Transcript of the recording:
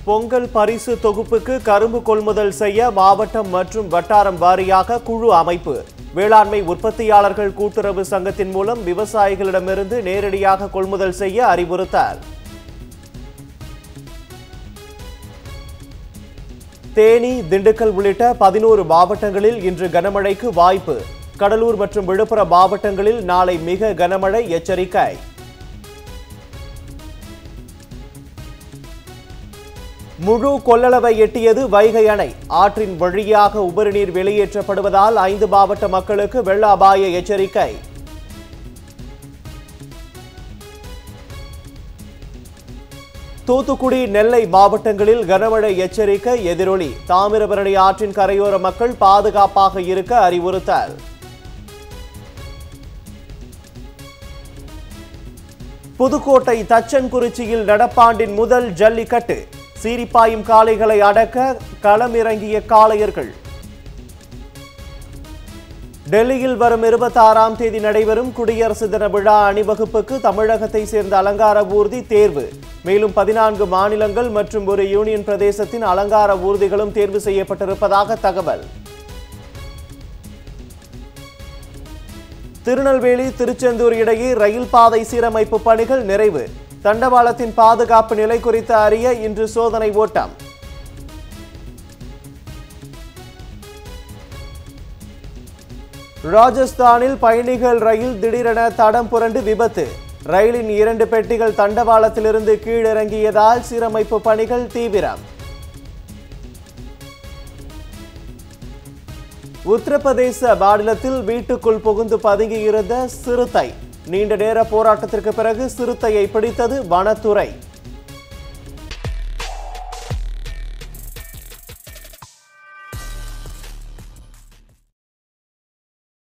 பொங்கல் பரிசு தொகுப்புக்கு கரும்பு கொள்முதல் செய்ய மாவட்டம் மற்றும் வட்டாரம் வாரியாக குழு அமைப்பு வேளாண்மை உற்பத்தியாளர்கள் கூட்டுறவு சங்கத்தின் மூலம் விவசாயிகளிடமிருந்து நேரடியாக கொள்முதல் செய்ய அறிவுறுத்தல் தேனி திண்டுக்கல் உள்ளிட்ட பதினோரு மாவட்டங்களில் இன்று கனமழைக்கு வாய்ப்பு கடலூர் மற்றும் விழுப்புரம் மாவட்டங்களில் நாளை மிக கனமழை எச்சரிக்கை முழு கொள்ளளவை எட்டியது வைகை அணை ஆற்றின் வழியாக உபரிநீர் வெளியேற்றப்படுவதால் ஐந்து மாவட்ட மக்களுக்கு வெள்ள அபாய எச்சரிக்கை தூத்துக்குடி நெல்லை மாவட்டங்களில் கனமழை எச்சரிக்கை எதிரொலி தாமிரபரணி ஆற்றின் கரையோர மக்கள் பாதுகாப்பாக இருக்க அறிவுறுத்தல் புதுக்கோட்டை தச்சன்குறிச்சியில் நடப்பாண்டின் முதல் ஜல்லிக்கட்டு சீரிப்பாயும் காளைகளை அடக்க களமிறங்கிய காளையர்கள் டெல்லியில் வரும் இருபத்தாறாம் தேதி நடைபெறும் குடியரசு தின விழா அணிவகுப்புக்கு தமிழகத்தை சேர்ந்த அலங்கார ஊர்தி தேர்வு மேலும் பதினான்கு மாநிலங்கள் மற்றும் ஒரு யூனியன் பிரதேசத்தின் அலங்கார ஊர்திகளும் தேர்வு செய்யப்பட்டிருப்பதாக தகவல் திருநெல்வேலி திருச்செந்தூர் இடையே ரயில் பாதை சீரமைப்பு பணிகள் நிறைவு தண்டவாளத்தின் பாதுகாப்பு நிலை குறித்து அறிய இன்று சோதனை ஓட்டம் ராஜஸ்தானில் பயணிகள் ரயில் திடீரென தடம் புரண்டு விபத்து ரயிலின் இரண்டு பெட்டிகள் தண்டவாளத்திலிருந்து கீழிறங்கியதால் சீரமைப்பு பணிகள் தீவிரம் உத்தரப்பிரதேச மாநிலத்தில் வீட்டுக்குள் புகுந்து பதுங்கியிருந்த சிறுத்தை நீண்ட நேர போராட்டத்திற்கு பிறகு சிறுத்தையை பிடித்தது வனத்துறை